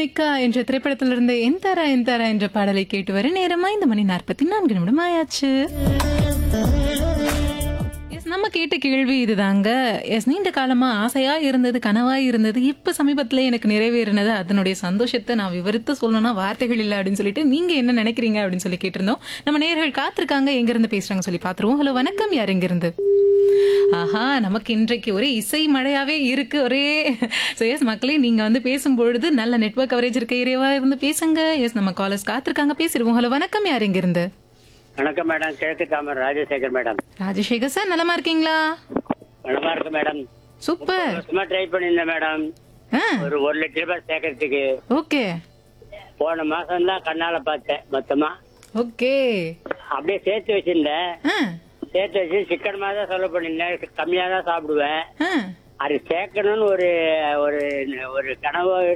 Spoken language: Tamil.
நிக்கா என்ற திரைப்படத்திலிருந்து எந்தாரா எந்தாரா என்ற பாடலை கேட்டு வர நேரமா இந்த மணி நாற்பத்தி நான்கு நிமிடம் ஆயாச்சு எஸ் நம்ம கேட்ட கேள்வி இதுதாங்க எஸ் நீண்ட காலமா ஆசையா இருந்தது கனவா இருந்தது இப்ப சமீபத்துல எனக்கு நிறைவேறினது அதனுடைய சந்தோஷத்தை நான் விவரித்து சொல்லணும்னா வார்த்தைகள் இல்லை அப்படின்னு சொல்லிட்டு நீங்க என்ன நினைக்கிறீங்க அப்படின்னு சொல்லி கேட்டிருந்தோம் நம்ம நேர்கள் காத்திருக்காங்க எங்க இருந்து பேசுறாங்க சொல்லி பாத்துருவோம் ஹலோ வணக்கம் யார் எங்க இருந்து ஆஹா நமக்கு இன்றைக்கு ஒரே இசை மழையாவே இருக்கு ஒரே ஸோ எஸ் மக்களே நீங்க வந்து பேசும்பொழுது நல்ல நெட்வொர்க் கவரேஜ் இருக்க ஏரியாவா இருந்து பேசுங்க எஸ் நம்ம காலர்ஸ் காத்திருக்காங்க பேசிடுவோம் ஹலோ வணக்கம் யார் எங்க இருந்து வணக்கம் மேடம் கிழக்கு தாமர் ராஜசேகர் மேடம் ராஜசேகர் சார் நலமா இருக்கீங்களா நலமா இருக்கு மேடம் சூப்பர் சும்மா ட்ரை பண்ணியிருந்தேன் மேடம் ஆ ஒரு ஒரு லட்ச ரூபாய் சேர்க்கறதுக்கு ஓகே போன மாசம் தான் கண்ணால பார்த்தேன் மொத்தமா ஓகே அப்படியே சேர்த்து வச்சிருந்தேன் ஆ சேர்த்து வச்சு சிக்கனமா தான் செலவு பண்ணியிருந்தேன் கம்மியா தான் சாப்பிடுவேன் ஆ அது சேர்க்கணும்னு ஒரு ஒரு ஒரு கனவு